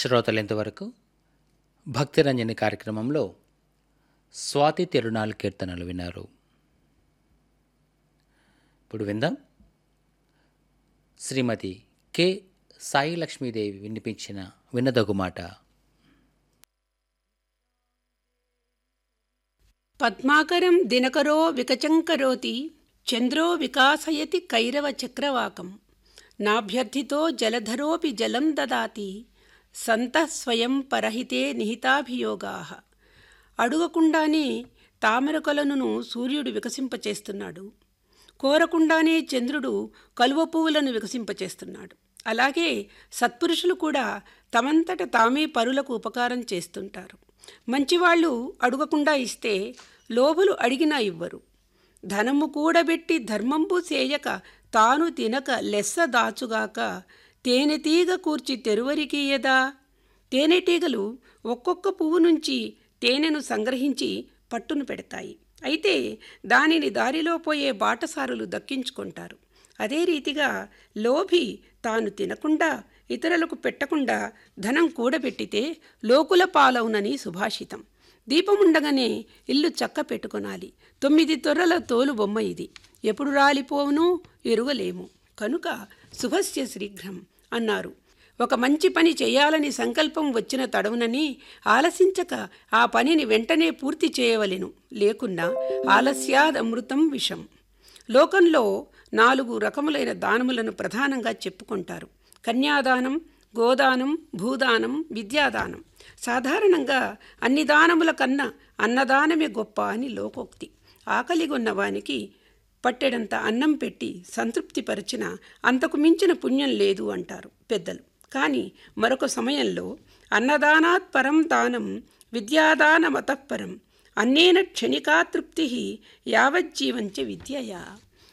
శ్రోతలు ఇంతవరకు భక్తిరంజని కార్యక్రమంలో స్వాతి తిరునాళ్ళు కీర్తనలు విన్నారు ఇప్పుడు విందాం శ్రీమతి కె సాయి లక్ష్మీదేవి వినిపించిన వినదగు మాట పద్మాకరం దినకరో వికచంకరోతి చంద్రో వికాసయతి కైరవ చక్రవాకం నాభ్యర్థితో జలధరోపి జలం దదాతి సంతః స్వయం పరహితే నిహితాభియోగా అడుగకుండానే తామరకొలనును సూర్యుడు వికసింపచేస్తున్నాడు కోరకుండానే చంద్రుడు కలువ పువ్వులను వికసింపచేస్తున్నాడు అలాగే సత్పురుషులు కూడా తమంతట తామే పరులకు ఉపకారం చేస్తుంటారు మంచివాళ్ళు అడుగకుండా ఇస్తే లోబులు అడిగినా ఇవ్వరు ధనము కూడబెట్టి ధర్మంబు చేయక తాను తినక లెస్స దాచుగాక తేనెతీగ కూర్చి తెరువరికీయదా తేనెటీగలు ఒక్కొక్క పువ్వు నుంచి తేనెను సంగ్రహించి పట్టును పెడతాయి అయితే దానిని దారిలో పోయే బాటసారులు దక్కించుకుంటారు అదే రీతిగా లోభి తాను తినకుండా ఇతరులకు పెట్టకుండా ధనం కూడబెట్టితే లోకుల పాలవునని సుభాషితం దీపముండగానే ఇల్లు చక్క పెట్టుకొనాలి తొమ్మిది తొర్రల తోలు బొమ్మ ఇది ఎప్పుడు రాలిపోవును ఎరుగలేము కనుక శుభస్య శీఘ్రం అన్నారు ఒక మంచి పని చేయాలని సంకల్పం వచ్చిన తడవునని ఆలసించక ఆ పనిని వెంటనే పూర్తి చేయవలెను లేకున్నా ఆలస్యాదమృతం విషం లోకంలో నాలుగు రకములైన దానములను ప్రధానంగా చెప్పుకుంటారు కన్యాదానం గోదానం భూదానం విద్యాదానం సాధారణంగా అన్ని దానముల కన్నా అన్నదానమే గొప్ప అని లోకోక్తి ఆకలిగొన్న వానికి పట్టెడంత అన్నం పెట్టి సంతృప్తిపరిచిన అంతకు మించిన పుణ్యం లేదు అంటారు పెద్దలు కానీ మరొక సమయంలో అన్నదానాత్ పరం దానం విద్యాదానమతఃపరం అన్నేన క్షణికా తృప్తి యావజ్జీవంచ విద్యయా